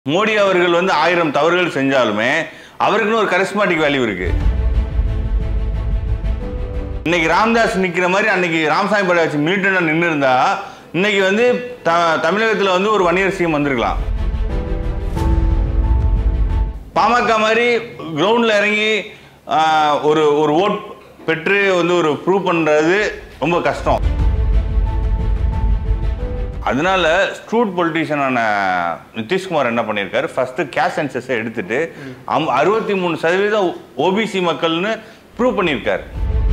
மோடி அவர்கள் வந்து ஆயிரம் தவறுகள் செஞ்சாலுமே அவருக்குன்னு ஒரு கரிஸ்மாட்டிக் வேல்யூ இருக்கு இன்னைக்கு ராம்தாஸ் நிக்கிற மாதிரி அன்னைக்கு ராமசாமி படம் வச்சு மிலிட்டண்டா நின்று இருந்தா இன்னைக்கு வந்து த தமிழகத்தில் வந்து ஒரு வன்னியர் சிஎம் வந்திருக்கலாம் பாமக மாதிரி கிரவுண்டில் இறங்கி ஆஹ், ஒரு ஒரு ஓட் பெற்று வந்து ஒரு ப்ரூவ் பண்ணுறது ரொம்ப கஷ்டம் அதனால ஸ்ட்ரூட் பொலிட்டீஷியனான நிதிஷ்குமார் என்ன பண்ணியிருக்காரு ஃபர்ஸ்ட் கேஷ் சென்சஸை எடுத்துட்டு அம் அறுபத்தி மூணு சதவீதம் ஓபிசி மக்கள்னு ப்ரூவ் பண்ணியிருக்காரு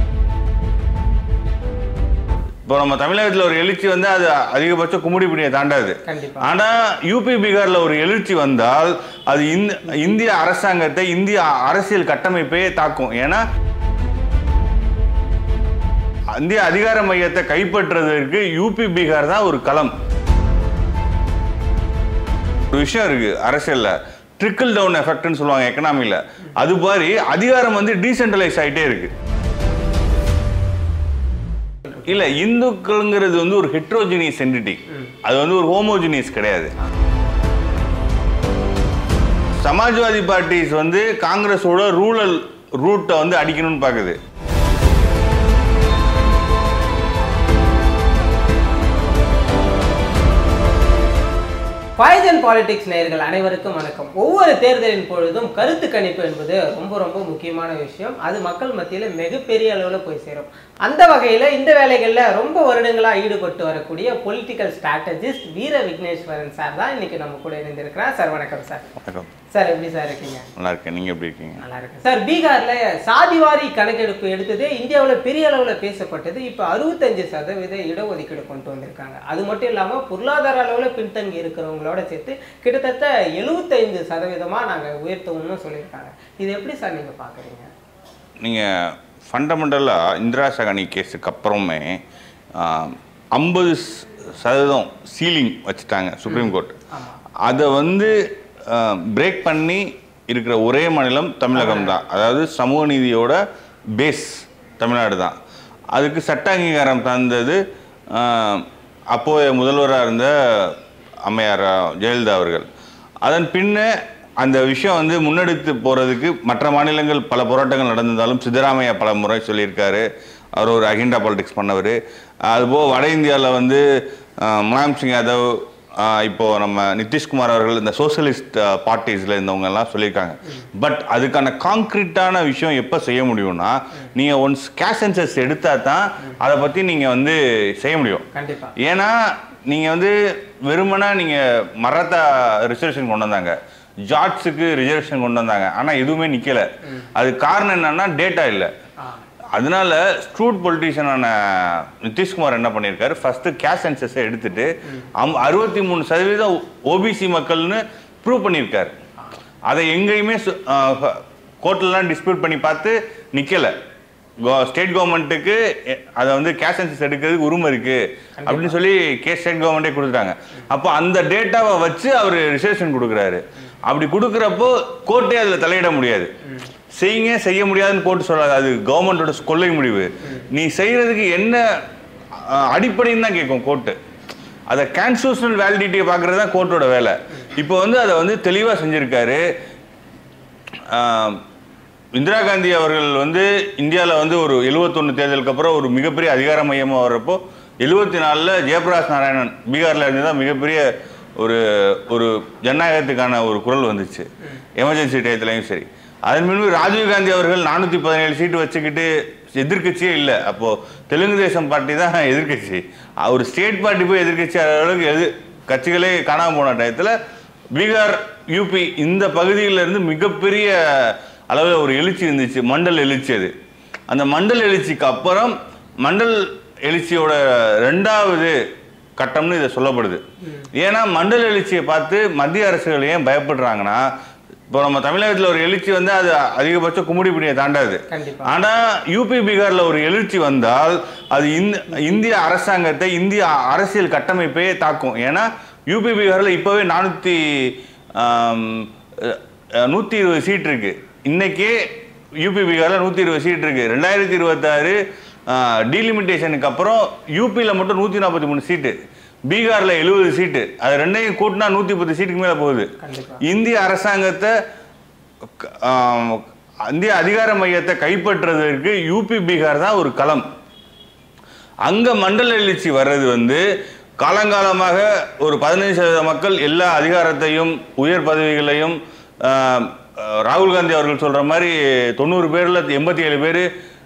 இப்போ நம்ம தமிழகத்தில் ஒரு எழுச்சி வந்து அது அதிகபட்சம் கும்முடிப்பிடியை தாண்டாது கண்டிப்பா. ஆனா யூபி பீகார்ல ஒரு எழுச்சி வந்தால் அது இந்த இந்திய அரசாங்கத்தை இந்திய அரசியல் கட்டமைப்பையே தாக்கும் ஏன்னா இந்திய அதிகார மையத்தை கைப்பற்றுவதற்கு யூபி பீகார் தான் ஒரு களம் ஒரு விஷயம் இருக்கு அரசியல்ல ட்ரிக்கிள் டவுன் எஃபெக்ட்னு சொல்லுவாங்க எக்கனாமில அது மாதிரி அதிகாரம் வந்து டீசென்ட்ரலைஸ் ஆயிட்டே இருக்கு இல்ல இந்துக்கள்ங்கிறது வந்து ஒரு ஹெட்ரோஜினியஸ் என்டிட்டி அது வந்து ஒரு ஹோமோஜினியஸ் கிடையாது சமாஜ்வாதி பார்ட்டிஸ் வந்து காங்கிரஸோட ரூரல் ரூட்டை வந்து அடிக்கணும்னு பார்க்குது பாய்ஜன் பாலிடிக்ஸ் நேயர்கள் அனைவருக்கும் வணக்கம் ஒவ்வொரு தேர்தலின் பொழுதும் கருத்து கணிப்பு என்பது ரொம்ப ரொம்ப முக்கியமான விஷயம் அது மக்கள் மத்தியில் மிகப்பெரிய அளவில் போய் சேரும் அந்த வகையில் இந்த வேலைகளில் ரொம்ப வருடங்களாக ஈடுபட்டு வரக்கூடிய பொலிட்டிக்கல் ஸ்ட்ராட்டஜிஸ்ட் வீர விக்னேஸ்வரன் சார் தான் இன்னைக்கு நம்ம கூட இணைந்திருக்கிறார் சார் வணக்கம் சார் வணக்கம் சார் எப்படி சார் இருக்கீங்க நல்லா இருக்கேன் நீங்க எப்படி இருக்கீங்க நல்லா இருக்கு சார் பீகார்ல சாதிவாரி கணக்கெடுப்பு எடுத்தது இந்தியாவில் பெரிய அளவில் பேசப்பட்டது இப்போ அறுபத்தஞ்சு சதவீத இடஒதுக்கீடு கொண்டு வந்திருக்காங்க அது மட்டும் இல்லாமல் பொருளாதார அளவில் பின்தங்கி இருக்கிறவங்களோட சேர்த்து கிட்டத்தட்ட எழுபத்தைந்து சதவீதமாக நாங்கள் உயர்த்துவோம்னு சொல்லியிருக்காங்க இது எப்படி சார் நீங்கள் பார்க்குறீங்க நீங்க ஃபண்டமெண்டலா இந்திரா சகானி கேஸுக்கு அப்புறமே ஐம்பது சதவீதம் சீலிங் வச்சுட்டாங்க சுப்ரீம் கோர்ட் ஆமா. அதை வந்து பிரேக் பண்ணி இருக்கிற ஒரே மாநிலம் தமிழகம் தான் அதாவது சமூக நீதியோட பேஸ் தமிழ்நாடு தான் அதுக்கு சட்ட அங்கீகாரம் தந்தது ஆஹ், அப்போதைய முதல்வராக இருந்த அம்மையார் ஜெயலலிதா அவர்கள் அதன் பின்ன அந்த விஷயம் வந்து முன்னெடுத்து போகிறதுக்கு மற்ற மாநிலங்கள் பல போராட்டங்கள் நடந்திருந்தாலும் சித்தராமையா பல முறை சொல்லியிருக்காரு அவர் ஒரு அகிண்டா பாலிடிக்ஸ் பண்ணவர் அதுபோக வட இந்தியாவில் வந்து ஆஹ், முலாயம் சிங் யாதவ் ஆஹ் இப்போ நம்ம நிதிஷ்குமார் அவர்கள் இந்த சோசியலிஸ்ட் பார்ட்டிஸில் இருந்தவங்க எல்லாம் சொல்லியிருக்காங்க பட் அதுக்கான காங்க்ரீட்டான விஷயம் எப்போ செய்ய முடியும்னா நீங்கள் ஒன்ஸ் கேஷ் சென்சஸ் எடுத்தால் தான் அதை பற்றி நீங்கள் வந்து செய்ய முடியும் கண்டிப்பா ஏன்னா நீங்கள் வந்து வெறுமனா நீங்கள் மராத்தா ரிசர்வேஷன் கொண்டு வந்தாங்க ஜாட்ஸுக்கு ரிசர்வேஷன் கொண்டு வந்தாங்க ஆனால் எதுவுமே நிற்கல அது காரணம் என்னன்னா டேட்டா இல்லை ஆ அதனால ஸ்ட்ரூட் பொலிட்டீஷியனான நிதிஷ்குமார் என்ன பண்ணியிருக்காரு ஃபர்ஸ்ட் கேஷ் சென்சஸை எடுத்துட்டு அம் அறுபத்தி மூணு சதவீதம் ஓபிசி மக்கள்னு ப்ரூவ் பண்ணியிருக்காரு அதை எங்கேயுமே கோர்ட்லலாம் டிஸ்பியூட் பண்ணி பார்த்து நிற்கலை ஸ்டேட் கவர்மெண்ட்டுக்கு அதை வந்து கேஷ் சென்சஸ் எடுக்கிறதுக்கு உரிமை இருக்கு அப்படின்னு சொல்லி கேஸ் ஸ்டேட் கவர்மெண்ட்டே கொடுத்துட்டாங்க அப்போ அந்த டேட்டாவை வச்சு அவர் ரிசர்வேஷன் கொடுக்குறாரு அப்படி கொடுக்குறப்போ கோர்ட்டே அதில் தலையிட முடியாது செய்யுங்க செய்ய முடியாதுன்னு கோர்ட் சொல்லாது அது கவர்மெண்டோட கொள்ளை முடிவு நீ செய்யறதுக்கு என்ன அஹ், அடிப்படைன்னு தான் கேட்கும் கோர்ட்டு அதை கான்ஸ்டியூஷனல் வேலிடிட்டியை பார்க்கறது தான் கோர்ட்டோட வேலை இப்போ வந்து அதை வந்து தெளிவாக செஞ்சுருக்காரு ஆஹ், இந்திரா காந்தி அவர்கள் வந்து இந்தியாவில் வந்து ஒரு எழுவத்தொன்று தேர்தலுக்கு அப்புறம் ஒரு மிகப்பெரிய அதிகார மையமாக வர்றப்போ எழுபத்தி நாலில் ஜெயபிரகாஷ் நாராயணன் பீகார்ல இருந்து தான் மிகப்பெரிய ஒரு ஒரு ஜனநாயகத்துக்கான ஒரு குரல் வந்துச்சு எமர்ஜென்சி டயத்துலையும் சரி அதன் முன்பு ராஜீவ் காந்தி அவர்கள் நானூற்றி பதினேழு சீட்டு வச்சுக்கிட்டு எதிர்க்கட்சியே இல்லை அப்போ தெலுங்கு தேசம் பார்ட்டி தான் எதிர்க்கட்சி ஒரு ஸ்டேட் பார்ட்டி போய் எதிர்க்கட்சி அளவுக்கு எது கட்சிகளே காணாம போன டயத்தில் பீகார் யூபி இந்த பகுதியில இருந்து மிகப்பெரிய அளவில் ஒரு எழுச்சி இருந்துச்சு மண்டல் எழுச்சி அது அந்த மண்டல் எழுச்சிக்கு அப்புறம் மண்டல் எழுச்சியோட ரெண்டாவது கட்டம்னு இதை சொல்லப்படுது ஏன்னா மண்டல் எழுச்சியை பார்த்து மத்திய அரசுகள் ஏன் பயப்படுறாங்கன்னா இப்போ நம்ம தமிழகத்தில் ஒரு எழுச்சி வந்து அது அதிகபட்சம் கும்முடிப்பிடியை தாண்டாது கண்டிப்பா. ஆனா யூபி பீகார்ல ஒரு எழுச்சி வந்தால் அது இந்த இந்திய அரசாங்கத்தை இந்திய அரசியல் கட்டமைப்பையே தாக்கும் ஏன்னா யூபி பீகார்ல இப்பவே நானூத்தி நூத்தி இருபது சீட் இருக்கு இன்னைக்கே யூபி பீகார்ல நூத்தி இருபது சீட் இருக்கு ரெண்டாயிரத்தி இருபத்தாறு டீலிமிட்டேஷனுக்கு அப்புறம் யூபியில் மட்டும் நூற்றி நாற்பத்தி மூணு சீட்டு பீகார்ல எழுபது சீட்டு அது ரெண்டையும் கூட்டினா நூத்தி பத்து சீட்டுக்கு மேல போகுது கண்டிப்பா இந்திய அரசாங்கத்தை க- ஆம், இந்திய அதிகார மையத்தை கைப்பற்றுவதற்கு யூபி பீகார் தான் ஒரு களம் அங்க மண்டல எழுச்சி வர்றது வந்து காலங்காலமாக ஒரு பதினைஞ்சு சதவீத மக்கள் எல்லா அதிகாரத்தையும் உயர் பதவிகளையும் ஆஹ், ஆஹ், ராகுல் காந்தி அவர்கள் சொல்ற மாதிரி தொண்ணூறு பேர்ல எண்பத்தி ஏழு பேர்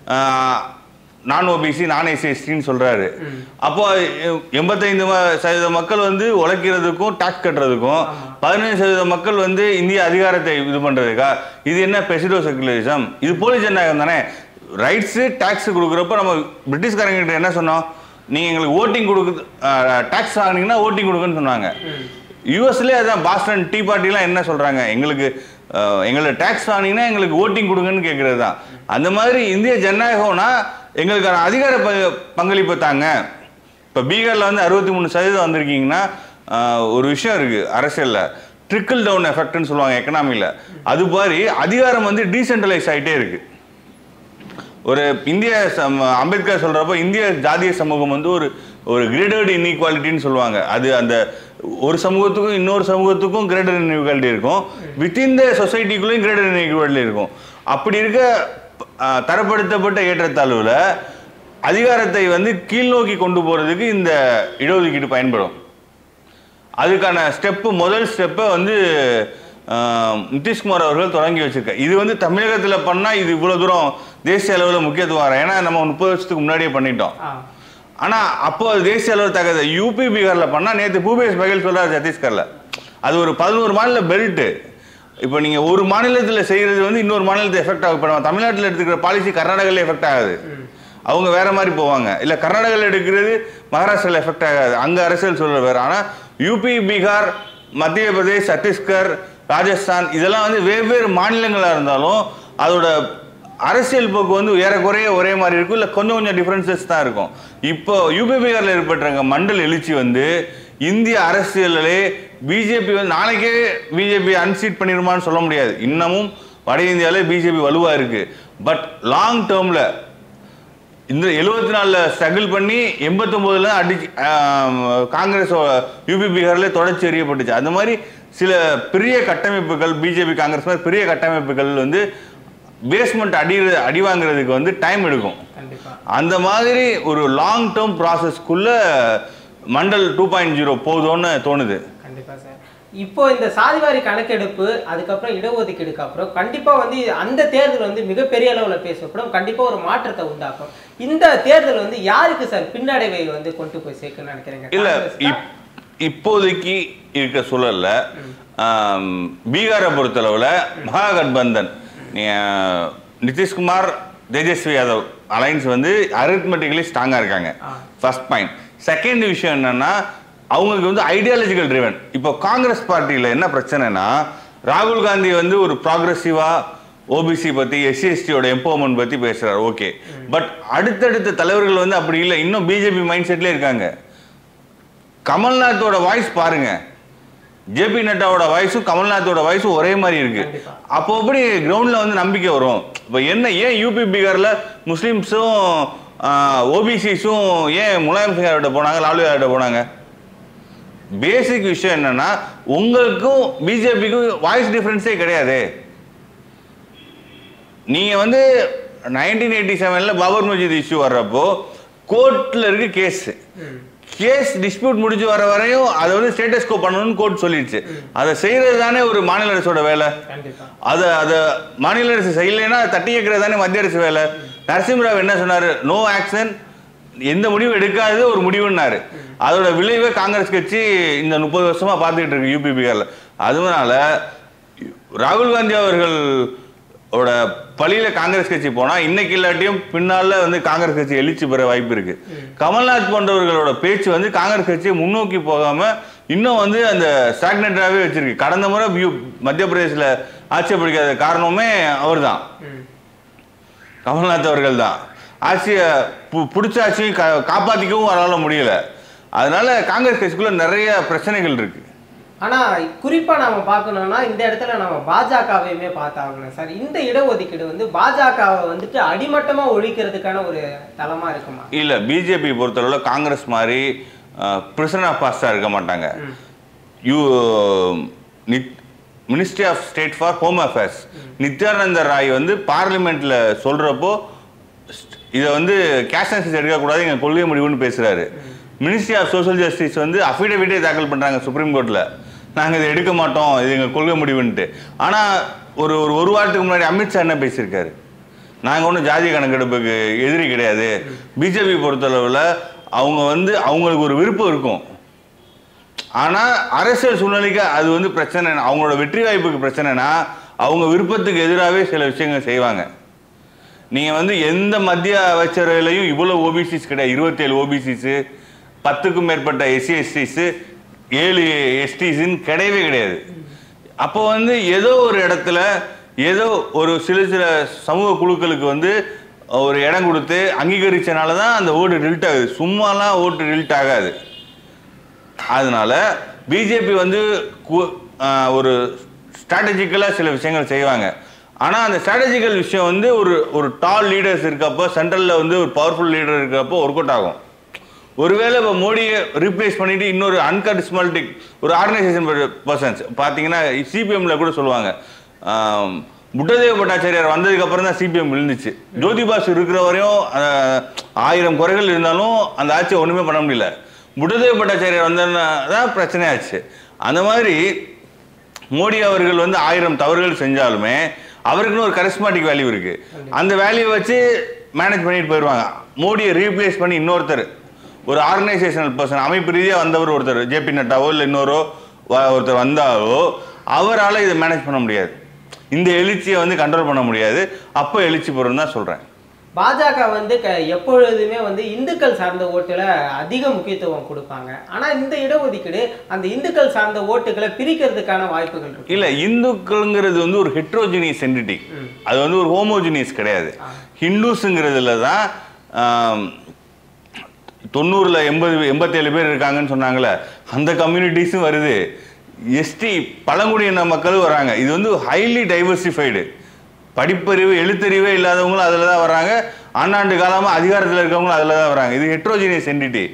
நான் ஓபிசி நான் எஸ்சின்னு சொல்றாரு அப்போ எ- எண்பத்தைந்து ம- சதவீத மக்கள் வந்து உழைக்கிறதுக்கும் டாக்ஸ் கட்டுறதுக்கும் பதினஞ்சு சதவீத மக்கள் வந்து இந்திய அதிகாரத்தை இது பண்றதுக்கா இது என்ன பெசிடோ செகுலரிசம் இது போலி ஜனநாயகம் தானே ரைட்ஸு டேக்ஸ் கொடுக்குறப்ப நம்ம பிரிட்டிஷ்காரங்க கிட்ட என்ன சொன்னோம் நீங்க எங்களுக்கு ஓட்டிங் கொடுக்குது டாக்ஸ் வாங்கினீங்கன்னா ஓட்டிங் கொடுக்குன்னு சொன்னாங்க யூஎஸ்லேயே அதான் பாஸ்டன் டீ பார்ட்டிலாம் என்ன சொல்றாங்க எங்களுக்கு அஹ், எங்களுக்கு டேக்ஸ் வாங்கினீங்கன்னா எங்களுக்கு ஓட்டிங் கொடுங்கன்னு கேட்கறது தான் அந்த மாதிரி இந்திய ஜனநாயகம்னா எங்களுக்கான அதிகார ப- பங்களிப்பை தாங்க இப்போ பீகாரில் வந்து அறுபத்தி மூணு சதவீதம் வந்திருக்கீங்கன்னா ஆஹ், ஒரு விஷயம் இருக்கு அரசியல்ல ட்ரிக்கிள் டவுன் எஃபெக்ட்னு சொல்லுவாங்க எக்கனாமியில் அது மாதிரி அதிகாரம் வந்து டீசென்ட்ரலைஸ் ஆயிட்டே இருக்கு ஒரு இந்திய சம- அம்பேத்கர் சொல்றப்போ இந்திய ஜாதிய சமூகம் வந்து ஒரு ஒரு கிரேடட் இன்இக்வாலிட்டின்னு சொல்லுவாங்க அது அந்த ஒரு சமூகத்துக்கும் இன்னொரு சமூகத்துக்கும் கிரேடட் இன்இக்வாலிட்டி இருக்கும் வித்தின் த சொசைட்டிக்குள்ளேயும் கிரேடட் இன்இக்வாலிட்டி இருக்கும் அப்படி இருக்க அஹ், தரப்படுத்தப்பட்ட ஏற்றத்தாழ்வுல அதிகாரத்தை வந்து கீழ்நோக்கி கொண்டு போறதுக்கு இந்த இடஒதுக்கீடு பயன்படும் அதுக்கான ஸ்டெப்பு முதல் ஸ்டெப்பை வந்து ஆஹ், நிதிஷ்குமார் அவர்கள் தொடங்கி வச்சிருக்க இது வந்து தமிழகத்தில் பண்ணால் இது இவ்வளோ தூரம் தேசிய அளவில் முக்கியத்துவம் வரும் ஏன்னா நம்ம முப்பது வருஷத்துக்கு முன்னாடியே பண்ணிட்டோம் ஆ ஆனால் அப்போ அது தேசிய அளவில் தகது யூபி பீகாரில் பண்ணால் நேற்று பூபேஷ் பகேல் சொல்றாரு சத்தீஸ்கரில் அது ஒரு பதினோரு மாநில பெல்ட்டு இப்போ நீங்கள் ஒரு மாநிலத்தில் செய்கிறது வந்து இன்னொரு மாநிலத்தை எஃபெக்ட் ஆகும் இப்போ நம்ம தமிழ்நாட்டில் எடுத்துக்கிற பாலிசி கர்நாடகாவில் எஃபெக்ட் ஆகாது அவங்க வேற மாதிரி போவாங்க இல்லை கர்நாடகாவில் எடுக்கிறது மகாராஷ்டிராவில் எஃபெக்ட் ஆகாது அங்கே அரசியல் சொல்றது வேறு ஆனால் யூபி பீகார் மத்திய பிரதேஷ் சத்தீஸ்கர் ராஜஸ்தான் இதெல்லாம் வந்து வெவ்வேறு மாநிலங்களாக இருந்தாலும் அதோட அரசியல் போக்கு வந்து ஏறக்குறைய ஒரே மாதிரி இருக்கும் இல்லை கொஞ்சம் கொஞ்சம் டிஃப்ரென்சஸ் தான் இருக்கும் இப்போ யூபி பீகாரில் ஏற்பட்டிருக்க மண்டல் எழுச்சி வந்து இந்திய அரசியலிலே பிஜேபி வந்து நாளைக்கே பிஜேபி அன்சீட் பண்ணிருமான்னு சொல்ல முடியாது இன்னமும் வட இந்தியாவிலே பிஜேபி வலுவாக இருக்கு பட் லாங் டேர்மில் இந்த எழுபத்தி நாலில் ஸ்ட்ரகிள் பண்ணி எண்பத்தொம்போதுல அடிச்சு ஆம், காங்கிரஸ் யூபி பீகார்ல தொடர்ச்சி எறியப்பட்டுச்சு அந்த மாதிரி சில பெரிய கட்டமைப்புகள் பிஜேபி காங்கிரஸ் மாதிரி பெரிய கட்டமைப்புகள் வந்து பேஸ்மெண்ட் அடி அடி வாங்குறதுக்கு வந்து டைம் எடுக்கும் கண்டிப்பா அந்த மாதிரி ஒரு லாங் டேர்ம் ப்ராசஸ்க்குள்ள மண்டல் டூ பாயிண்ட் ஜீரோ போதும்னு தோணுது கண்டிப்பா சார் இப்போ இந்த சாதிவாரி கணக்கெடுப்பு அதுக்கப்புறம் இடஒதுக்கீடுக்கு அப்புறம் கண்டிப்பா வந்து அந்த தேர்தல் வந்து மிகப்பெரிய அளவுல பேசப்படும் கண்டிப்பா ஒரு மாற்றத்தை உண்டாக்கும் இந்த தேர்தல் வந்து யாருக்கு சார் பின்னடைவை வந்து கொண்டு போய் சேர்க்கணும்னு நினைக்கிறீங்க இல்ல காங்கிரஸா? இப்- இப்போதைக்கு இருக்க சூழல்ல ஆம், பீகாரை பொறுத்தளவுல மகாகட்பந்தன் நீங்க நிதிஷ்குமார் தேஜஸ்வி யாதவ் அலைன்ஸ் வந்து அரித்மெட்டிக்கலி ஸ்ட்ராங்கா இருக்காங்க ஆ. ஃபர்ஸ்ட் பாயிண்ட் செகண்ட் விஷயம் என்னன்னா அவங்களுக்கு வந்து ஐடியாலஜிக்கல் ட்ரிவன் இப்போ காங்கிரஸ் பார்ட்டியில என்ன பிரச்சனைனா ராகுல் காந்தி வந்து ஒரு ப்ராக்ரஸிவா ஓபிசி பத்தி எஸ்சி எஸ்டியோட எம்பவர்மெண்ட் பத்தி பேசுறாரு ஓகே பட் அடுத்தடுத்த தலைவர்கள் வந்து அப்படி இல்லை இன்னும் பிஜேபி மைண்ட் செட்லேயே இருக்காங்க கமல்நாத்தோட வாய்ஸ் பாருங்க ஜேபி நட்டாவோட வாய்ஸும் கமல்நாத்தோட வாய்ஸும் ஒரே மாதிரி இருக்கு கண்டிப்பா. அப்போ எப்படி கிரவுண்ட்ல வந்து நம்பிக்கை வரும் இப்போ என்ன ஏன் யூபி பீகார்ல முஸ்லிம்ஸும் ஓபிசிஸும் ஏன் முலாயம் சிங் யார்கிட்ட போனாங்க லாலு யார்கிட்ட போனாங்க பேசிக் விஷயம் என்னன்னா உங்களுக்கும் பிஜேபிக்கும் வாய்ஸ் டிஃபரன்ஸே கிடையாது நீங்க வந்து நைன்டீன் எயிட்டி செவன்ல பாபர் மஜித் இஷ்யூ வர்றப்போ கோர்ட்ல இருக்கு கேஸ் ம். கேஸ் டிஸ்பியூட் முடிஞ்சு வர வரையும் அதை வந்து ஸ்டேட்டஸ் கோ பண்ணணும்னு கோர்ட் சொல்லிடுச்சு அதை செய்யறது தானே ஒரு மாநில அரசோட வேலை கண்டிப்பா அதை அதை மாநில அரசு செய்யலைன்னா அதை தட்டி கேட்கறது தானே மத்திய அரசு வேலை நரசிம்மராவ் என்ன சொன்னாரு நோ ஆக்ஷன் எந்த முடிவும் எடுக்காதது ஒரு முடிவுன்னாரு அதோட விளைவை காங்கிரஸ் கட்சி இந்த முப்பது வருஷமா பார்த்துக்கிட்டு இருக்கு யூபி பீகார்ல அதனால ராகுல் காந்தி அவர்கள் ஓட பழியில காங்கிரஸ் கட்சி போனா இன்னைக்கு இல்லாட்டியும் பின்னால வந்து காங்கிரஸ் கட்சி எழுச்சி பெற வாய்ப்பு இருக்கு கமல்நாத் போன்றவர்களோட பேச்சு வந்து காங்கிரஸ் கட்சியை முன்னோக்கி போகாம இன்னும் வந்து அந்த ஸ்டாக்னேட்டாவே வச்சிருக்கு கடந்த முறை யூ- மத்திய பிரதேசில் ஆட்சி பிடிக்காத காரணமே அவர்தான் ம். கமல்நாத் அவர்கள் தான் ஆட்சியை பு- பிடிச்ச ஆட்சியை கா காப்பாற்றிக்கவும் அவரால் முடியல அதனால காங்கிரஸ் கட்சிக்குள்ள நிறைய பிரச்சனைகள் இருக்கு ஆனா குறிப்பா நாம பார்க்கணும்னா இந்த இடத்துல நம்ம பாஜகவையுமே பார்த்தாகணும் சார் இந்த இடஒதுக்கீடு வந்து பாஜகவை வந்துட்டு அடிமட்டமா ஒழிக்கிறதுக்கான ஒரு தளமா இருக்குமா இல்ல பிஜேபி பொறுத்தளவுல காங்கிரஸ் மாதிரி பிரிசன் ஆஃப் பாஸ்டாக இருக்க மாட்டாங்க you ministry of state for home affairs Nityananda Rai வந்து பார்லிமெண்ட்ல சொல்றப்போ இதை வந்து கேஷ் சென்சஸ் எடுக்கக்கூடாது எங்கள் கொள்கை முடிவுன்னு பேசுறாரு மினிஸ்ட்ரி ஆஃப் சோஷியல் ஜஸ்டிஸ் வந்து அஃபிடவிட்டே தாக்கல் பண்றாங்க சுப்ரீம் கோர்ட்ல நாங்கள் இதை எடுக்க மாட்டோம் இது எங்கள் கொள்கை முடிவுன்ட்டு ஆனால் ஒரு ஒரு ஒரு வாரத்துக்கு முன்னாடி அமித்ஷா என்ன பேசியிருக்காரு நாங்கள் ஒன்றும் ஜாதி கணக்கெடுப்புக்கு எதிரி கிடையாது பிஜேபி பொறுத்தளவில் அவங்க வந்து அவங்களுக்கு ஒரு விருப்பம் இருக்கும் ஆனால் அரசியல் சூழ்நிலைக்கு அது வந்து பிரச்சனை அவங்களோட வெற்றி வாய்ப்புக்கு பிரச்சனைனா அவங்க விருப்பத்துக்கு எதிராகவே சில விஷயங்கள் செய்வாங்க நீங்கள் வந்து எந்த மத்திய அமைச்சரவையிலையும் இவ்வளோ ஓபிசிஸ் கிடையாது இருபத்தேழு ஓபிசிஸு பத்துக்கும் மேற்பட்ட எஸ்சி எஸ்டிஸு ஏழு எஸ்டிஸுன்னு கிடையவே கிடையாது அப்போ வந்து ஏதோ ஒரு இடத்துல ஏதோ ஒரு சில சில சமூக குழுக்களுக்கு வந்து ஒரு இடம் கொடுத்து அங்கீகரிச்சனால தான் அந்த ஓட்டு டில்ட் ஆகுது சும்மாலாம் ஓட்டு டில்ட் ஆகாது அதனால பிஜேபி வந்து கு- ஆஹ் ஒரு ஸ்ட்ராட்டஜிக்கலாக சில விஷயங்கள் செய்வாங்க ஆனால் அந்த ஸ்ட்ராட்டஜிக்கல் விஷயம் வந்து ஒரு ஒரு டால் லீடர்ஸ் இருக்கப்போ சென்ட்ரலில் வந்து ஒரு பவர்ஃபுல் லீடர் இருக்கப்போ ஒர்க் அவுட் ஆகும் ஒருவேளை இப்போ மோடியை ரீப்ளேஸ் பண்ணிட்டு இன்னொரு அன்கரிஸ்மாட்டிக் ஒரு ஆர்கனைசேஷன் பர்சன்ஸ் பார்த்தீங்கன்னா சிபிஎம்ல கூட சொல்லுவாங்க ஆம், புட்டதேவ பட்டாச்சாரியார் வந்ததுக்கு அப்புறம் தான் சிபிஎம் விழுந்துச்சு ஜோதி பாசு இருக்கிற வரையும் ஆஹ், ஆயிரம் குறைகள் இருந்தாலும் அந்த ஆட்சியை ஒன்றுமே பண்ண முடியல புட்டதேவ பட்டாச்சாரியார் வந்ததுனா தான் பிரச்சனையாச்சு அந்த மாதிரி மோடி அவர்கள் வந்து ஆயிரம் தவறுகள் செஞ்சாலுமே அவருக்குன்னு ஒரு கரிஸ்மாட்டிக் வேல்யூ இருக்கு அந்த வேல்யூ வச்சு மேனேஜ் பண்ணிட்டு போயிடுவாங்க மோடியை ரீப்ளேஸ் பண்ணி இன்னொருத்தர் ஒரு ஆர்கனைசேஷனல் பர்சன் அமைப்பு ரீதியாக வந்தவர் ஒருத்தர் ஜேபி நட்டாவோ இல்லை இன்னொரோ வ- ஒருத்தர் வந்தாலோ அவரால் இதை மேனேஜ் பண்ண முடியாது இந்த எழுச்சியை வந்து கண்ட்ரோல் பண்ண முடியாது அப்போ எழுச்சி பெறும் தான் சொல்கிறேன் பாஜக வந்து க எப்பொழுதுமே வந்து இந்துக்கள் சார்ந்த ஓட்டுல அதிக முக்கியத்துவம் கொடுப்பாங்க ஆனா இந்த இடஒதுக்கீடு அந்த இந்துக்கள் சார்ந்த ஓட்டுகளை பிரிக்கிறதுக்கான வாய்ப்புகள் இருக்கு இல்ல இந்துக்கள்ங்கிறது வந்து ஒரு ஹெட்ரோஜினியஸ் என்டிட்டி அது வந்து ஒரு ஹோமோஜினியஸ் கிடையாது ஹிந்துஸுங்கிறதுல தான் ஆம், தொண்ணூறுல எண்பது எண்பத்தேழு பேர் இருக்காங்கன்னு சொன்னாங்களே அந்த கம்யூனிட்டிஸும் வருது எஸ்டி பழங்குடியின மக்களும் வராங்க இது வந்து ஹைலி டைவர்சிஃபைடு படிப்பறிவு எழுத்தறிவே இல்லாதவங்களும் அதில் தான் வராங்க ஆண்டாண்டு காலமாக அதிகாரத்தில் இருக்கவங்களும் அதில் தான் வராங்க இது ஹெட்ரோஜினியஸ் என்டிட்டி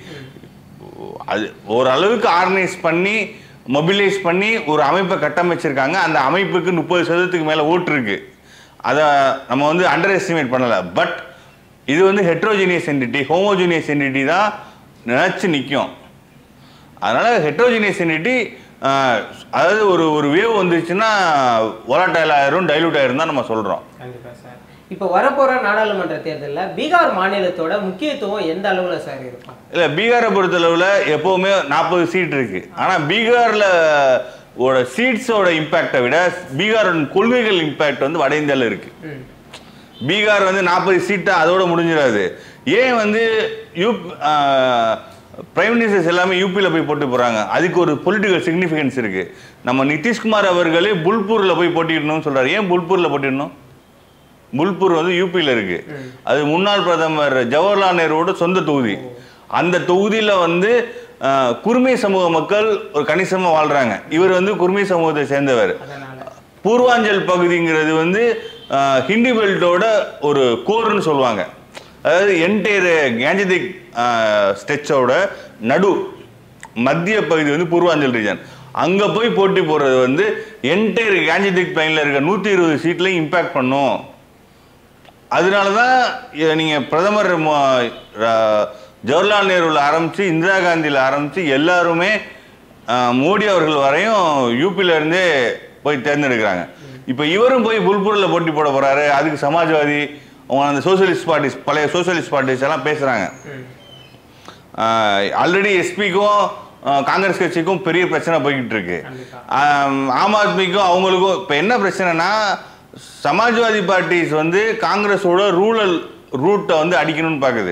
அது ஓரளவுக்கு ஆர்கனைஸ் பண்ணி மொபிலைஸ் பண்ணி ஒரு அமைப்பை கட்டமைச்சிருக்காங்க அந்த அமைப்புக்கு முப்பது சதவீதத்துக்கு மேலே ஓட்டு இருக்கு அதை நம்ம வந்து அண்டர் எஸ்டிமேட் பண்ணலை பட் இது வந்து ஹெட்ரோஜினியஸ் என்டிட்டி ஹோமோஜினியஸ் என்டிட்டி தான் நினச்சி நிற்கும் அதனால ஹெட்ரோஜினியஸ் என்டிட்டி அதாவது ஒரு ஒரு வேவ் வந்துச்சுன்னா ஒலாட்டைல் ஆயிரும் டைலூட் ஆயிரும் தான் நம்ம சொல்கிறோம் கண்டிப்பா சார் இப்போ வரப்போற நாடாளுமன்ற தேர்தலில் பீகார் மாநிலத்தோட முக்கியத்துவம் எந்த அளவுல சார் இருக்கும் இல்லை பீகாரை பொறுத்தளவில் எப்போவுமே நாற்பது சீட் இருக்கு ஆனால் பீகாரில் ஓட சீட்ஸோட இம்பேக்டை விட பீகாரோட கொள்கைகள் இம்பேக்ட் வந்து வட இந்தியாவில் இருக்கு ம் பீகார் வந்து நாற்பது சீட்டை அதோட முடிஞ்சிடாது ஏன் வந்து யூ பிரைம் மினிஸ்டர்ஸ் எல்லாமே யூபியில் போய் போட்டு போகிறாங்க அதுக்கு ஒரு பொலிட்டிக்கல் சிக்னிஃபிகன்ஸ் இருக்கு நம்ம நிதிஷ்குமார் அவர்களே புல்பூரில் போய் போட்டிடணும்னு சொல்றாரு ஏன் புல்பூரில் போட்டிடணும் புல்பூர் வந்து யூபியில் இருக்கு அது முன்னாள் பிரதமர் ஜவஹர்லால் நேருவோட சொந்த தொகுதி அந்த தொகுதியில் வந்து அஹ், குர்மி சமூக மக்கள் ஒரு கணிசமாக வாழ்றாங்க இவர் வந்து குர்மி சமூகத்தை சேர்ந்தவர் அதனால பூர்வாஞ்சல் பகுதிங்கிறது வந்து அஹ், ஹிண்டி பெல்ட்டோட ஒரு கோர்னு சொல்லுவாங்க அதாவது என்டையர் கேஞ்சதிக் ஸ்டெச்சோட நடு மத்திய பகுதி வந்து பூர்வாஞ்சல் ரீஜன் அங்கே போய் போட்டி போடுறது வந்து என்டையர் கேஞ்சதிக் பிளைனில் இருக்க நூற்றி இருபது சீட்லையும் இம்பேக்ட் பண்ணும் அதனால தான் நீங்கள் பிரதமர் மோ- ர- ஜவஹர்லால் நேருவில் ஆரம்பித்து இந்திரா காந்தியில் ஆரம்பித்து எல்லாருமே அஹ், மோடி அவர்கள் வரையும் யூபில இருந்தே போய் தேர்ந்தெடுக்கிறாங்க இப்போ இவரும் போய் புல்பூரில் போட்டி போட போறாரு அதுக்கு சமாஜ்வாதி அவங்க அந்த சோஷியலிஸ்ட் பார்ட்டிஸ் பழைய சோஷியலிஸ்ட் பார்ட்டிஸ் எல்லாம் பேசுகிறாங்க ம் ஆல்ரெடி எஸ்பிக்கும் காங்கிரஸ் கட்சிக்கும் பெரிய பிரச்சனை போய்கிட்டு இருக்கு கண்டிப்பா. ஆம், ஆம் ஆத்மிக்கும் அவங்களுக்கும் இப்போ என்ன பிரச்சனைனா சமாஜ்வாதி பார்ட்டிஸ் வந்து காங்கிரஸோட ரூரல் ரூட்டை வந்து அடிக்கணும்னு பார்க்குது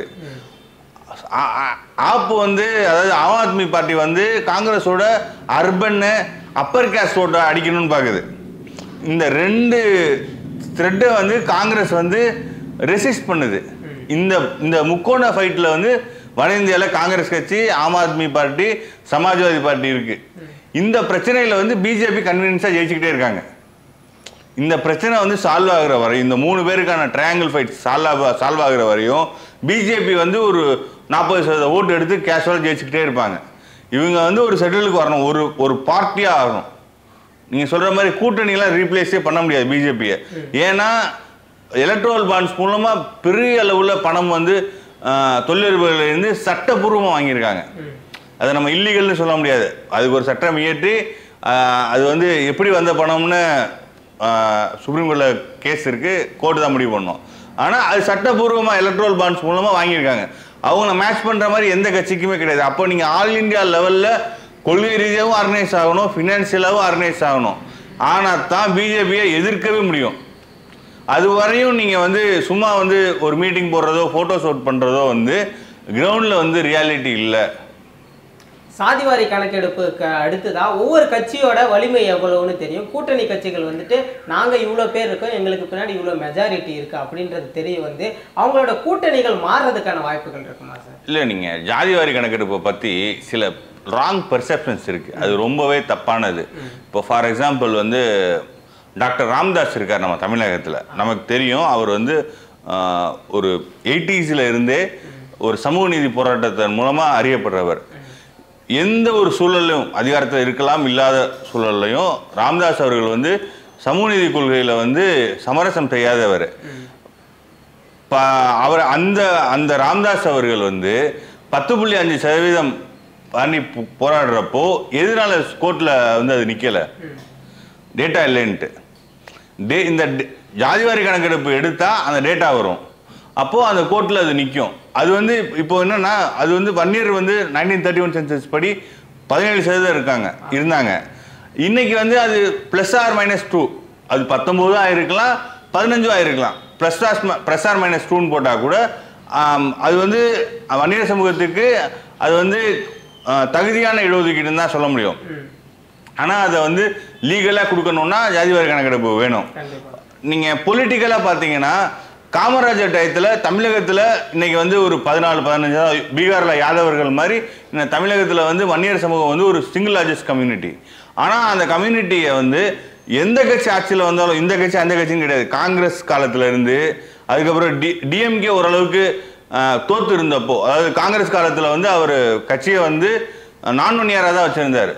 ஆ- ஆ- ஆப் வந்து அதாவது ஆம் ஆத்மி பார்ட்டி வந்து காங்கிரஸோட அர்பன்னு அப்பர் கேஸ்ட் ஓட்டை அடிக்கணும்னு பார்க்குது இந்த ரெண்டு த்ரெட்டை வந்து காங்கிரஸ் வந்து ரெசிஸ்ட் பண்ணுது இந்த இந்த முக்கோண ஃபைட்டில் வந்து வட இந்தியாவில் காங்கிரஸ் கட்சி ஆம் ஆத்மி பார்ட்டி சமாஜ்வாதி பார்ட்டி இருக்கு இந்த பிரச்சனையில் வந்து பிஜேபி கன்வீனியன்ஸாக ஜெயிச்சுக்கிட்டே இருக்காங்க இந்த பிரச்சனை வந்து சால்வ் ஆகுற வரை இந்த மூணு பேருக்கான ட்ரையாங்கிள் ஃபைட் சால்வ் சால்வ் ஆகுற வரையும் பிஜேபி வந்து ஒரு நாற்பது சதவீத ஓட்டு எடுத்து கேஷுவலாக ஜெயிச்சுக்கிட்டே இருப்பாங்க இவங்க வந்து ஒரு செட்டிலுக்கு வரணும் ஒரு ஒரு பார்ட்டியாக ஆகணும் நீங்கள் சொல்கிற மாதிரி கூட்டணியெல்லாம் ரீப்ளேஸே பண்ண முடியாது பிஜேபியை ஏன்னா எலக்ட்ரோல் பாண்ட்ஸ் மூலமாக பெரிய அளவில் பணம் வந்து தொழிலதிபர்களிருந்து சட்டப்பூர்வமாக வாங்கியிருக்காங்க அதை நம்ம இல்லீகல்னு சொல்ல முடியாது அதுக்கு ஒரு சட்டம் இயற்றி ஆஹ், அது வந்து எப்படி வந்த பணம்னு சுப்ரீம் கோர்ட்டில் கேஸ் இருக்குது கோர்ட்டு தான் முடிவு பண்ணோம் ஆனால் அது சட்டப்பூர்வமாக எலக்ட்ரோல் பாண்ட்ஸ் மூலமாக வாங்கியிருக்காங்க அவங்க மேட்ச் பண்ணுற மாதிரி எந்த கட்சிக்குமே கிடையாது அப்போ நீங்கள் ஆல் இந்தியா லெவலில் கொள்கை ரீதியாகவும் ஆர்கனைஸ் ஆகணும் ஃபினான்ஷியலாகவும் ஆர்கனைஸ் ஆகணும் ஆனால் தான் பிஜேபியை எதிர்க்கவே முடியும் அது வரையும் நீங்கள் வந்து சும்மா வந்து ஒரு மீட்டிங் போடுறதோ ஃபோட்டோ ஷூட் பண்ணுறதோ வந்து கிரவுண்டில் வந்து ரியாலிட்டி இல்லை சாதிவாரி கணக்கெடுப்புக்கு அடுத்ததா ஒவ்வொரு கட்சியோட வலிமை எவ்வளவுன்னு தெரியும் கூட்டணி கட்சிகள் வந்துட்டு நாங்க இவ்வளோ பேர் இருக்கோம் எங்களுக்கு பின்னாடி இவ்வளோ மெஜாரிட்டி இருக்கு அப்படின்றது தெரிய வந்து அவங்களோட கூட்டணிகள் மாறுறதுக்கான வாய்ப்புகள் இருக்குமா சார் இல்லை நீங்கள் ஜாதிவாரி கணக்கெடுப்பை பற்றி சில ராங் பெர்செப்ஷன்ஸ் இருக்குது அது ரொம்பவே தப்பானது இப்போ ஃபார் எக்ஸாம்பிள் வந்து டாக்டர் ராம்தாஸ் இருக்கார் நம்ம தமிழகத்தில் நமக்கு தெரியும் அவர் வந்து ஆஹ், ஒரு எயிட்டிஸில் இருந்தே ஒரு சமூக நீதி போராட்டத்தின் மூலமாக அறியப்படுறவர் எந்த ஒரு சூழல்லையும் அதிகாரத்தில் இருக்கலாம் இல்லாத சூழல்லையும் ராம்தாஸ் அவர்கள் வந்து சமூக நீதி கொள்கையில் வந்து சமரசம் செய்யாதவர் ப அவர் அந்த அந்த ராம்தாஸ் அவர்கள் வந்து பத்து புள்ளி அஞ்சு சதவீதம் பண்ணி போ- போராடுறப்போ எதனால கோர்ட்டில் வந்து அது நிற்கலை டேட்டா இல்லைன்ட்டு டே இந்த டே- ஜாதிவாரி கணக்கெடுப்பு எடுத்தால் அந்த டேட்டா வரும் அப்போது அந்த கோர்ட்டில் அது நிற்கும் அது வந்து இப்போ என்னன்னா அது வந்து வன்னியர் வந்து நைன்டீன் தேர்ட்டி ஒன் சென்சஸ் படி பதினேழு சதவீதம் இருக்காங்க இருந்தாங்க இன்னைக்கு வந்து அது ப்ளஸ் ஆர் மைனஸ் டூ அது பத்தொம்போதும் ஆயிருக்கலாம் பதினஞ்சும் ஆயிருக்கலாம் plus R plus R minus டூன்னு போட்டால் கூட ஆம், அது வந்து வன்னியர் சமூகத்துக்கு அது வந்து ஆ, தகுதியான இடஒதுக்கீடுன்னு தான் சொல்ல முடியும் ஆனால் அதை வந்து லீகலாக கொடுக்கணும்னா ஜாதிவாரி கணக்கெடுப்பு வேணும் கண்டிப்பா நீங்கள் பொலிட்டிக்கலாக பார்த்தீங்கன்னா காமராஜர் டயத்தில் தமிழகத்தில் இன்னைக்கு வந்து ஒரு பதினாலு பதினஞ்சு பீகாரில் யாதவர்கள் மாதிரி இந்த தமிழகத்தில் வந்து வன்னியர் சமூகம் வந்து ஒரு சிங்கிள் லார்ஜஸ்ட் கம்யூனிட்டி ஆனால் அந்த கம்யூனிட்டியை வந்து எந்த கட்சி ஆட்சியில் வந்தாலும் இந்த கட்சி அந்த கட்சியும் கிடையாது காங்கிரஸ் காலத்துல இருந்து அதுக்கப்புறம் டி டிஎம்கே ஓரளவுக்கு ஆஹ், தோத்து இருந்தப்போ அதாவது காங்கிரஸ் காலத்தில் வந்து அவர் கட்சியை வந்து நான் வன்னியராக தான் வச்சுருந்தார்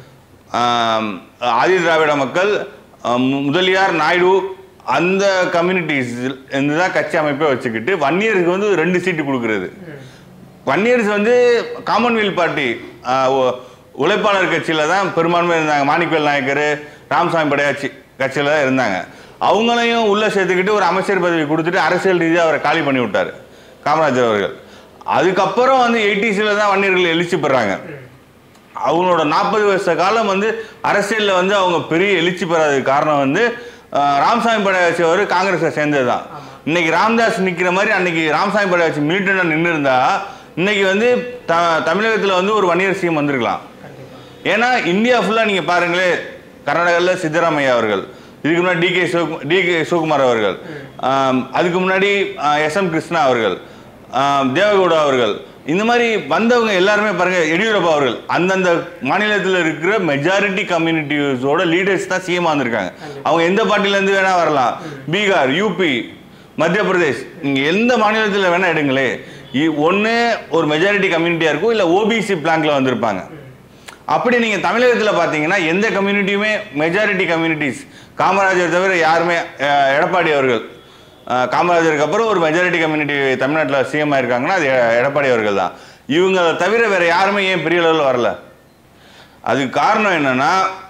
ஆம், ஆதி திராவிட மக்கள் ஆம், முதலியார் நாயுடு அந்த கம்யூனிட்டிஸ் இருந்து தான் கட்சி அமைப்பை வச்சுக்கிட்டு வன்னியருக்கு வந்து ரெண்டு சீட்டு கொடுக்கறது வன்னியர்ஸ் வந்து காமன்வெல்த் பார்ட்டி ஆ, உ- உழைப்பாளர் கட்சியில் தான் பெரும்பான்மை இருந்தாங்க மாணிக்கவேல் நாயக்கர் ராமசாமி படையாச்சி கட்சியில் தான் இருந்தாங்க அவங்களையும் உள்ள சேர்த்துக்கிட்டு ஒரு அமைச்சர் பதவி கொடுத்துட்டு அரசியல் ரீதியாக அவரை காலி பண்ணி விட்டார் காமராஜர் அவர்கள் அதுக்கப்புறம் வந்து எயிட்டிஸில் தான் வன்னியர்கள் எழுச்சி பெறாங்க அவங்களோட நாற்பது வருஷ காலம் வந்து அரசியலில் வந்து அவங்க பெரிய எழுச்சி பெறாததுக்கு காரணம் வந்து அஹ், ராமசாமி படையாச்சி அவர் காங்கிரஸை சேர்ந்தது தான் இன்னைக்கு ராம்தாஸ் நிற்கிற மாதிரி அன்னைக்கு ராமசாமி படையாச்சி மிலிட்டண்டாக நின்று இருந்தா இன்னைக்கு வந்து த தமிழகத்தில் வந்து ஒரு வன்னியர் சிஎம் வந்திருக்கலாம் ஏன்னா இந்தியா ஃபுல்லாக நீங்கள் பாருங்களேன் கர்நாடகாவில் சித்தராமையா அவர்கள் இதுக்கு முன்னாடி D K Shiva D K Shivakumar அவர்கள் ஆம், அதுக்கு முன்னாடி எஸ் எம் கிருஷ்ணா அவர்கள் ஆம், தேவகவுடா அவர்கள் இந்த மாதிரி வந்தவங்க எல்லாருமே பாருங்க எடியூரப்பா அவர்கள் அந்தந்த மாநிலத்தில் இருக்கிற மெஜாரிட்டி கம்யூனிட்டிஸோட லீடர்ஸ் தான் சிஎம் வந்திருக்காங்க அவங்க எந்த பார்ட்டிலேருந்து வேணா வரலாம் பீகார் யூபி மத்திய பிரதேஷ் நீங்கள் எந்த மாநிலத்தில் வேணா எடுங்களே ஒன்று ஒரு மெஜாரிட்டி கம்யூனிட்டியாக இருக்கும் இல்லை ஓபிசி பிளாங்க்ல வந்திருப்பாங்க அப்படி நீங்க தமிழகத்துல பாத்தீங்கன்னா எந்த கம்யூனிட்டியுமே மெஜாரிட்டி கம்யூனிட்டிஸ் காமராஜர் தவிர யாருமே அஹ், எடப்பாடி அவர்கள் அஹ், காமராஜருக்கு அப்புறம் ஒரு மெஜாரிட்டி கம்யூனிட்டி தமிழ்நாட்டில் சிஎம் ஆயிருக்காங்கன்னா அது எ- எடப்பாடி அவர்கள் தான் இவங்க தவிர வேற யாருமே ஏன் பெரிய அளவில் வரல அதுக்கு காரணம் என்னன்னா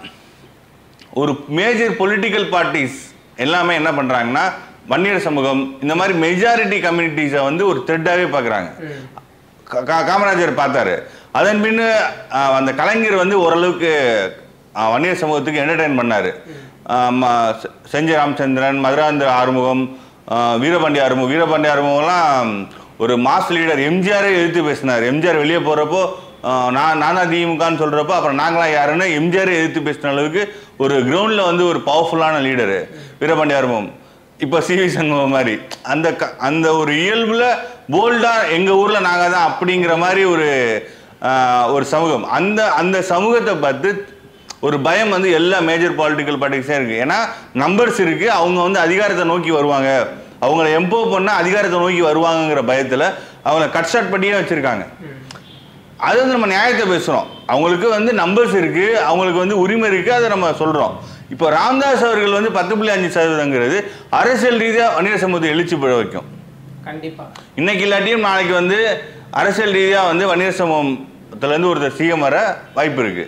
ஒரு மேஜர் பொலிட்டிக்கல் பார்ட்டிஸ் எல்லாமே என்ன பண்றாங்கன்னா வன்னியர் சமூகம் இந்த மாதிரி மெஜாரிட்டி கம்யூனிட்டிஸை வந்து ஒரு த்ரெட்டாகவே பார்க்குறாங்க கா- கா- காமராஜர் பார்த்தாரு அதன் பின்னு ஆஹ், அந்த கலைஞர் வந்து ஓரளவுக்கு ஆஹ், வன்னியர் சமூகத்துக்கு என்டர்டைன் பண்ணாரு ஆஹ், ம- செ- செஞ்சி ராமச்சந்திரன் மதுராந்தக ஆறுமுகம் ஆஹ், வீரபாண்டி ஆறுமுகம் வீரபாண்டி ஆறுமுகம்லாம் ஒரு மாஸ் லீடர் எம்ஜிஆரே எதிர்த்து பேசினார் எம்ஜிஆர் வெளியே போகிறப்போ நான் நானா திமுகன்னு சொல்கிறப்போ அப்புறம் நாங்களாம் யாருன்னு எம்ஜிஆரே எதிர்த்து பேசின அளவுக்கு ஒரு கிரவுண்டில் வந்து ஒரு பவர்ஃபுல்லான லீடரு வீரபாண்டி ஆறுமுகம் இப்போ சிவி சண்முகம் மாதிரி அந்த க அந்த ஒரு இயல்புல போல்டா எங்க ஊர்ல நாங்க தான் அப்படிங்கிற மாதிரி ஒரு ஆஹ், ஒரு சமூகம் அந்த அந்த சமூகத்தை பார்த்து ஒரு பயம் வந்து எல்லா மேஜர் பொலிட்டிக்கல் பார்ட்டிஸும் இருக்கு ஏன்னா நம்பர்ஸ் இருக்கு அவங்க வந்து அதிகாரத்தை நோக்கி வருவாங்க அவங்கள எம்போ பண்ணா அதிகாரத்தை நோக்கி வருவாங்கங்கிற பயத்துல அவங்கள கட் ஷாட் பண்ணியே வச்சிருக்காங்க அது வந்து நம்ம நியாயத்தை பேசுறோம் அவங்களுக்கு வந்து நம்பர்ஸ் இருக்கு அவங்களுக்கு வந்து உரிமை இருக்கு அதை நம்ம சொல்றோம் இப்போ ராம்தாஸ் அவர்கள் வந்து பத்து புள்ளி அஞ்சு சதவீதங்கிறது அரசியல் ரீதியா வன்னியர் சமூகத்தை எழுச்சி பெற வைக்கும் கண்டிப்பா இன்னைக்கு இல்லாட்டியும் நாளைக்கு வந்து அரசியல் ரீதியா வந்து வன்னியர் சமூகத்துல இருந்து ஒருத்தர் சிஎம் வர வாய்ப்பு இருக்கு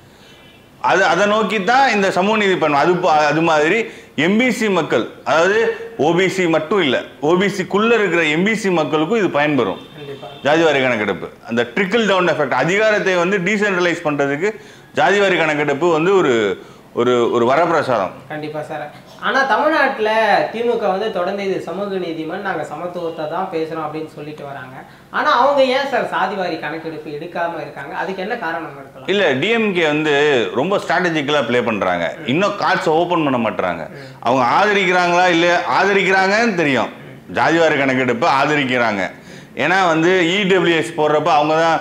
அது அதை நோக்கி தான் இந்த சமூக நீதி பண்ணும் அது போ- அது மாதிரி எம்பிசி மக்கள் அதாவது ஓபிசி மட்டும் இல்லை ஓபிசிக்குள்ள இருக்கிற எம்பிசி மக்களுக்கும் இது பயன்பெறும் கண்டிப்பா ஜாதிவாரி கணக்கெடுப்பு அந்த ட்ரிக்கிள் டவுன் எஃபெக்ட் அதிகாரத்தை வந்து டீசென்ட்ரலைஸ் பண்றதுக்கு ஜாதிவாரி கணக்கெடுப்பு வந்து ஒரு ஒரு ஒரு வரப்பிரசாதம் கண்டிப்பா சார் ஆனா தமிழ்நாட்டுல திமுக வந்து தொடர்ந்து இது சமூக நீதிமன் நாங்க சமத்துவத்தை தான் பேசுறோம் அப்படின்னு சொல்லிட்டு வராங்க ஆனா அவங்க ஏன் சார் சாதிவாரி கணக்கெடுப்பு எடுக்காம இருக்காங்க அதுக்கு என்ன காரணம் இருக்கலாம் இல்ல டிஎம்கே வந்து ரொம்ப ஸ்ட்ராட்டஜிக்கலா ப்ளே பண்றாங்க இன்னும் கார்ட்ஸ் ஓபன் பண்ண மாட்டாங்க அவங்க ஆதரிக்கிறாங்களா இல்ல ஆதரிக்கிறாங்கன்னு தெரியும் ஜாதிவாரி கணக்கெடுப்பு ஆதரிக்கிறாங்க ஏன்னா வந்து இடபிள்யூஎஸ் போடுறப்ப அவங்க தான்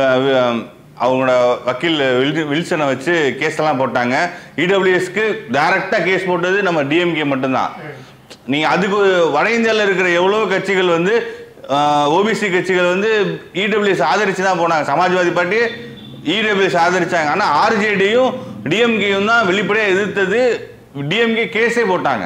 அவங்களோட வக்கீல் வில்- வில்சனை வச்சு கேஸ் எல்லாம் போட்டாங்க இடபிள்யூஎஸ்க்கு டைரக்டா கேஸ் போட்டது நம்ம டிஎம்கே மட்டும்தான் நீங்க அதுக்கு வட இந்தியாவில் இருக்கிற எவ்வளோ கட்சிகள் வந்து ஓபிசி கட்சிகள் வந்து இடபிள்யூஎஸ் ஆதரிச்சு தான் போனாங்க சமாஜ்வாதி பார்ட்டி இடபிள்யூஎஸ் ஆதரிச்சாங்க ஆனா ஆர்ஜேடியும் டிஎம்கேயும் தான் வெளிப்படையாக எதிர்த்தது டிஎம்கே கேஸே போட்டாங்க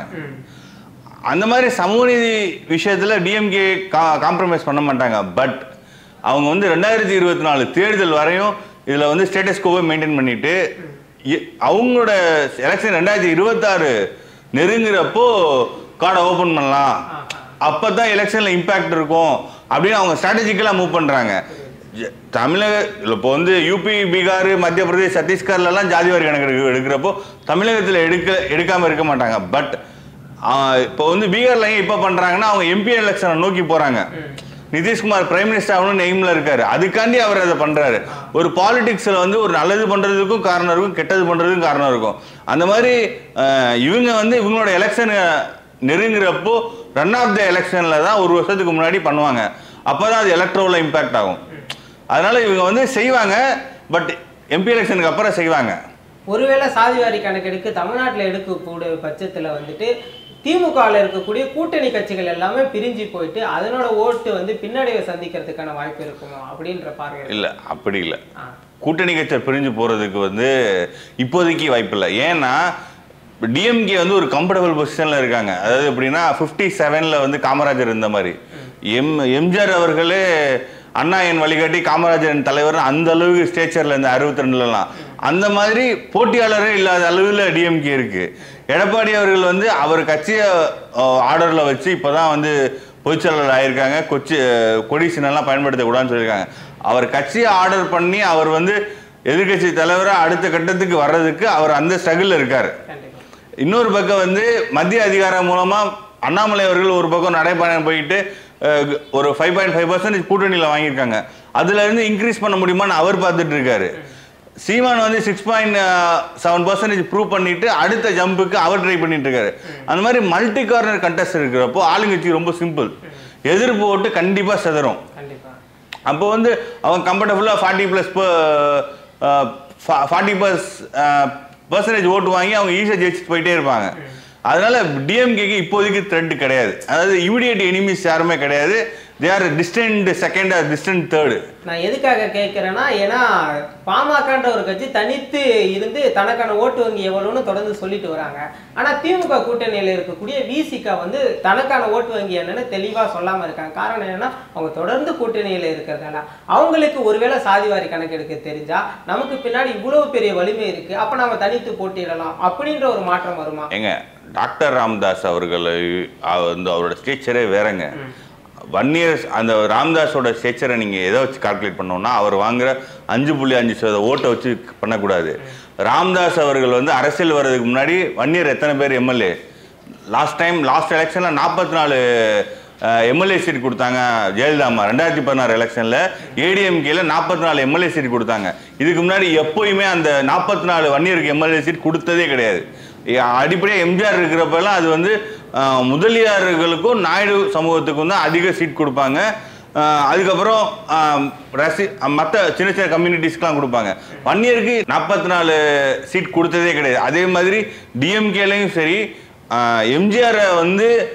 அந்த மாதிரி சமூக நீதி விஷயத்துல டிஎம்கே காம்ப்ரமைஸ் பண்ண மாட்டாங்க பட் அவங்க வந்து ரெண்டாயிரத்தி இருபத்தி நாலு தேர்தல் வரையும் இதுல வந்து ஸ்டேட்டஸ் கோவை மெயின்டைன் பண்ணிட்டு இ- அவங்களோட எலெக்ஷன் ரெண்டாயிரத்தி இருபத்தாறு நெருங்குறப்போ கார்டை ஓபன் பண்ணலாம் அப்பதான் எலெக்ஷன்ல இம்பாக்ட் இருக்கும் அப்படின்னு அவங்க ஸ்ட்ராட்டஜிக்கலா மூவ் பண்றாங்க ஜ- தமிழக இப்போ வந்து யூபி பீகார் மத்திய பிரதேஷ் சத்தீஸ்கர்ல எல்லாம் ஜாதிவாரி கணக்கு எடுக்கிறப்போ தமிழகத்துல எடுக்க எடுக்காம இருக்க மாட்டாங்க பட் இப்போ வந்து பீகார்ல ஏன் இப்போ பண்றாங்கன்னா அவங்க எம்பி எலெக்ஷனை நோக்கி போறாங்க நிதிஷ்குமார் பிரைம் மினிஸ்டர் ஆகணும்னு எய்ம்ல இருக்காரு அதுக்காண்டி அவர் அதை பண்றாரு ஒரு பாலிடிக்ஸ்ல வந்து ஒரு நல்லது பண்றதுக்கும் காரணம் இருக்கும் கெட்டது பண்றதுக்கும் காரணம் இருக்கும் அந்த மாதிரி அஹ், இவங்க வந்து இவங்களோட எலெக்ஷன் நெருங்குறப்போ ரன் ஆஃப் த எலெக்ஷன்ல தான் ஒரு வருஷத்துக்கு முன்னாடி பண்ணுவாங்க அப்பதான் அது எலக்ட்ரோவில் இம்பாக்ட் ஆகும் அதனால இவங்க வந்து செய்வாங்க பட் எம்பி எலெக்ஷனுக்கு அப்புறம் செய்வாங்க ஒருவேளை சாதிவாரி கணக்கெடுக்கு தமிழ்நாட்டில் எடுக்கக்கூடிய பட்சத்தில் வந்துட்டு திமுகவில் இருக்கக்கூடிய கூட்டணி கட்சிகள் எல்லாமே பிரிஞ்சு போயிட்டு அதனோட ஓட்டு வந்து பின்னடைவை சந்திக்கிறதுக்கான வாய்ப்பு இருக்குமோ அப்படின்ற பார்வை இருக்கு. இல்ல அப்படி இல்லை ஆ, கூட்டணி கட்சி பிரிஞ்சு போறதுக்கு வந்து இப்போதைக்கு வாய்ப்பில்லை ஏன்னா டிஎம்கே வந்து ஒரு கம்ஃபர்டபுள் பொசிஷன்ல இருக்காங்க அதாவது எப்படின்னா ஃபிஃப்டி செவன்ல வந்து காமராஜர் இருந்த மாதிரி எம் எம்ஜிஆர் அவர்களே அண்ணா என் வழிகாட்டி காமராஜர் என் தலைவர் அந்த அளவுக்கு ஸ்டேச்சர்ல இருந்து அறுபத்தி ரெண்டுலலாம் அந்த மாதிரி போட்டியாளரே இல்லாத அளவில் டிஎம்கே இருக்கு எடப்பாடி அவர்கள் வந்து அவர் கட்சியை ஆர்டர்ல வச்சு இப்போதான் வந்து பொதுச்செயலாளர் ஆயிருக்காங்க கொச்சி கொடி சின்னம்லாம் பயன்படுத்தக்கூடாதுன்னு சொல்லியிருக்காங்க அவர் கட்சியை ஆர்டர் பண்ணி அவர் வந்து எதிர்க்கட்சி தலைவராக அடுத்த கட்டத்துக்கு வர்றதுக்கு அவர் அந்த ஸ்ட்ரகிள் இருக்காரு கண்டிப்பா இன்னொரு பக்கம் வந்து மத்திய அதிகாரம் மூலமா அண்ணாமலை அவர்கள் ஒரு பக்கம் நடைபயணம் போயிட்டு அஹ், ஒரு ஃபைவ் பாயிண்ட் ஃபைவ் பர்சன்டேஜ் கூட்டணியில் வாங்கியிருக்காங்க அதுல இருந்து இன்க்ரீஸ் பண்ண முடியுமான்னு அவர் பார்த்துட்டு இருக்காரு சீமான் வந்து six point seven percentage prove பண்ணிட்டு அடுத்த ஜம்புக்கு அவர் ட்ரை பண்ணிட்டு இருக்காரு அந்த மாதிரி மல்டி கார்னர் கண்டெஸ்ட் இருக்கிறப்போ ஆளுங்கட்சி ரொம்ப சிம்பிள் எதிர்ப்பு ஓட்டு கண்டிப்பா சிதறும் கண்டிப்பா அப்போ வந்து அவன் கம்ஃபர்டபுளாக forty plus forty plus percentage ஓட்டு வாங்கி அவங்க ஈஸியாக ஜெயிச்சுட்டு போயிட்டே இருப்பாங்க அதனால டிஎம்கேக்கு இப்போதைக்கு த்ரெட் கிடையாது அதாவது இமிடியேட் எனிமிஸ் யாருமே கிடையாது they are distant second are distant third நான் எதுக்காக கேட்குறேன்னா ஏன்னா பாமகன்ற ஒரு கட்சி தனித்து இருந்து தனக்கான ஓட்டு வங்கி எவ்வளோன்னு தொடர்ந்து சொல்லிட்டு வராங்க ஆனா திமுக கூட்டணியில் இருக்கக்கூடிய விசிகா வந்து தனக்கான ஓட்டு வங்கி என்னன்னு தெளிவா சொல்லாம இருக்காங்க காரணம் என்னன்னா அவங்க தொடர்ந்து கூட்டணியில் இருக்கிறதால அவங்களுக்கு ஒருவேளை சாதிவாரி கணக்கெடுக்க தெரிஞ்சா நமக்கு பின்னாடி இவ்வளவு பெரிய வலிமை இருக்கு அப்ப நாம தனித்து போட்டியிடலாம் அப்படின்ற ஒரு மாற்றம் வருமா ஏங்க டாக்டர் ராம்தாஸ் அவர்கள் வந்து அவரோட ஸ்டேச்சரே வேறங்க ஒன் இயர்ஸ் அந்த ராம்தாஸோட ஸ்டேச்சரை நீங்கள் எதை வச்சு கால்குலேட் பண்ணோம்னா அவர் வாங்குற அஞ்சு புள்ளி அஞ்சு சதவீத ஓட்டை வச்சு பண்ணக்கூடாது ராம்தாஸ் அவர்கள் வந்து அரசியல் வர்றதுக்கு முன்னாடி ஒன் இயர் எத்தனை பேர் எம்எல்ஏ லாஸ்ட் டைம் லாஸ்ட் எலெக்ஷனில் நாற்பத்தி நாலு எம்எல்ஏ சீட் கொடுத்தாங்க ஜெயலலிதா அம்மா ரெண்டாயிரத்தி பதினாறு எலெக்ஷனில் ஏடிஎம்கேல நாற்பத்தி நாலு எம்எல்ஏ சீட் கொடுத்தாங்க இதுக்கு முன்னாடி எப்போயுமே அந்த நாற்பத்தி நாலு ஒன் இயருக்கு எம்எல்ஏ சீட் கொடுத்ததே கிடையாது அடிப்படையாக எம்ஜிஆர் இருக்கிறப்பெல்லாம் அது வந்து அஹ், முதலியார்களுக்கும் நாயுடு சமூகத்துக்கும் தான் அதிக சீட் கொடுப்பாங்க அஹ், அதுக்கப்புறம் அஹ், ரசி மற்ற சின்ன சின்ன கம்யூனிட்டிஸ்க்கெலாம் கொடுப்பாங்க ஒன் இயருக்கு நாற்பத்தி நாலு சீட் கொடுத்ததே கிடையாது அதே மாதிரி டிஎம்கேலையும் சரி எம்ஜிஆரை வந்து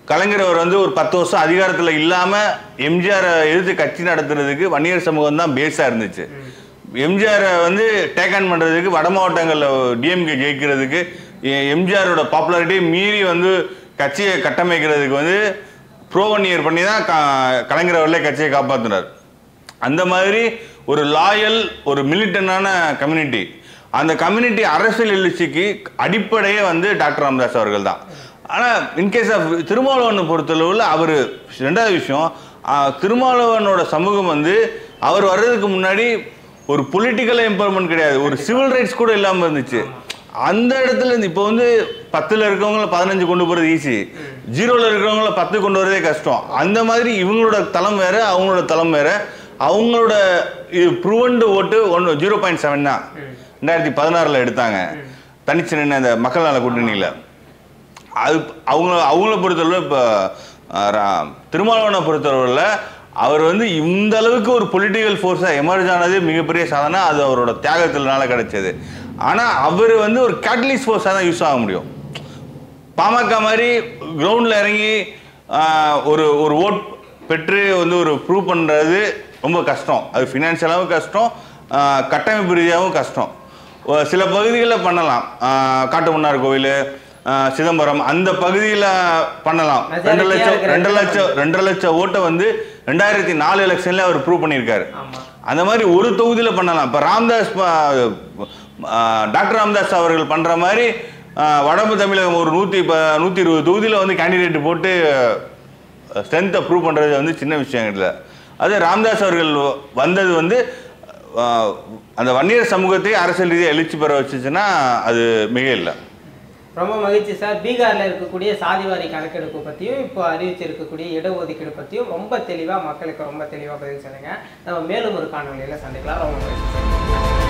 கலைஞர் அவர் வந்து ஒரு பத்து வருஷம் அதிகாரத்தில் இல்லாமல் எம்ஜிஆரை எதிர்த்து கட்சி நடத்துறதுக்கு வன்னியர் சமூகம் தான் பேஸாக இருந்துச்சு எம்ஜிஆரை வந்து டேக் ஆன் பண்ணுறதுக்கு வட மாவட்டங்களில் டிஎம்கே ஜெயிக்கிறதுக்கு எ- எம்ஜிஆரோட பாப்புலாரிட்டி மீறி வந்து கட்சியை கட்டமைக்கிறதுக்கு வந்து ப்ரோ ஒன் இயர் பண்ணி தான் க- கலைஞர் அவர்களே கட்சியை காப்பாற்றினார் அந்த மாதிரி ஒரு லாயல் ஒரு மிலிட்டனான கம்யூனிட்டி அந்த கம்யூனிட்டி அரசியல் எழுச்சிக்கு அடிப்படையே வந்து டாக்டர் ராமதாஸ் அவர்கள் தான் ஆனால் இன்கேஸ் ஆஃப் திருமாவளவனை பொறுத்தளவில் அவர் ரெண்டாவது விஷயம் ஆஹ், திருமாவளவனோட சமூகம் வந்து அவர் வர்றதுக்கு முன்னாடி ஒரு பொலிட்டிக்கல் எம்பவர்மெண்ட் கிடையாது ஒரு சிவில் ரைட்ஸ் கூட இல்லாமல் இருந்துச்சு அந்த இடத்துல இருந்து இப்போ வந்து பத்தில் இருக்கவங்கள பதினஞ்சு கொண்டு போகிறது ஈஸி ஜீரோவில் இருக்கிறவங்கள பத்து கொண்டு வரதே கஷ்டம் அந்த மாதிரி இவங்களோட தளம் வேற அவங்களோட தளம் வேற அவங்களோட இது ப்ரூவன்டு ஓட்டு ஒன்று ஜீரோ பாயிண்ட் செவன் தான் ரெண்டாயிரத்தி பதினாறில் எடுத்தாங்க தனிச்சு நின்று அந்த மக்கள் நல கூட்டணியில் அது அவங்க அவங்கள பொறுத்தளவு இப்போ திருமாவளவனை பொறுத்தளவில் அவர் வந்து இந்த அளவுக்கு ஒரு பொலிட்டிக்கல் ஃபோர்ஸாக எமர்ஜ் ஆனது மிகப்பெரிய சாதனை அது அவரோட தியாகத்தினால கிடைச்சது ஆனால் அவர் வந்து ஒரு கேட்டலிஸ்ட் ஃபோர்ஸாக தான் யூஸ் ஆக முடியும் பாமக மாதிரி கிரவுண்டில் இறங்கி ஆஹ், ஒரு ஒரு ஓட் பெற்று வந்து ஒரு ப்ரூவ் பண்ணுறது ரொம்ப கஷ்டம் அது ஃபினான்ஷியலாகவும் கஷ்டம் ஆஹ், கட்டமைப்பு ரீதியாகவும் கஷ்டம் ஒ- சில பகுதிகளில் பண்ணலாம் ஆஹ், காட்டுமன்னார் கோவில் ஆஹ், சிதம்பரம் அந்த பகுதியில் பண்ணலாம் Majority-ஆ ரெண்டு லட்சம் இருக்கிற ரெண்டு இடத்துல லட்சம் ரெண்டு லட்சம் ஓட்டை வந்து ரெண்டாயிரத்தி நாலு எலெக்ஷன்ல அவர் ப்ரூவ் பண்ணியிருக்காரு ஆமா அந்த மாதிரி ஒரு தொகுதியில பண்ணலாம் இப்போ ராம்தாஸ் ப- ஆஹ் டாக்டர் ராம்தாஸ் அவர்கள் பண்ற மாதிரி ஆஹ் வடக்கு தமிழகம் ஒரு நூற்றி இப்போ நூற்றி இருபது தொகுதியில் வந்து கேண்டிடேட் போட்டு ஸ்ட்ரென்த்தை ப்ரூவ் பண்ணுறது வந்து சின்ன விஷயம் இல்லை அது ராம்தாஸ் அவர்கள் வந்தது வந்து ஆஹ் அந்த வன்னியர் சமூகத்தை அரசியல் ரீதியாக எழுச்சி பெற வச்சுச்சுன்னா அது மிக இல்லை ரொம்ப மகிழ்ச்சி சார் பீகார்ல இருக்கக்கூடிய சாதிவாரி கணக்கெடுப்பு பத்தியும் இப்போ அறிவிச்சிருக்கக்கூடிய இடஒதுக்கீடு பத்தியும் ரொம்ப தெளிவா மக்களுக்கு ரொம்ப தெளிவா பதில் சொன்னீங்க நம்ம மேலும் ஒரு காணொலியில சந்திக்கலாம் ரொம்ப மகிழ்ச்சி சார்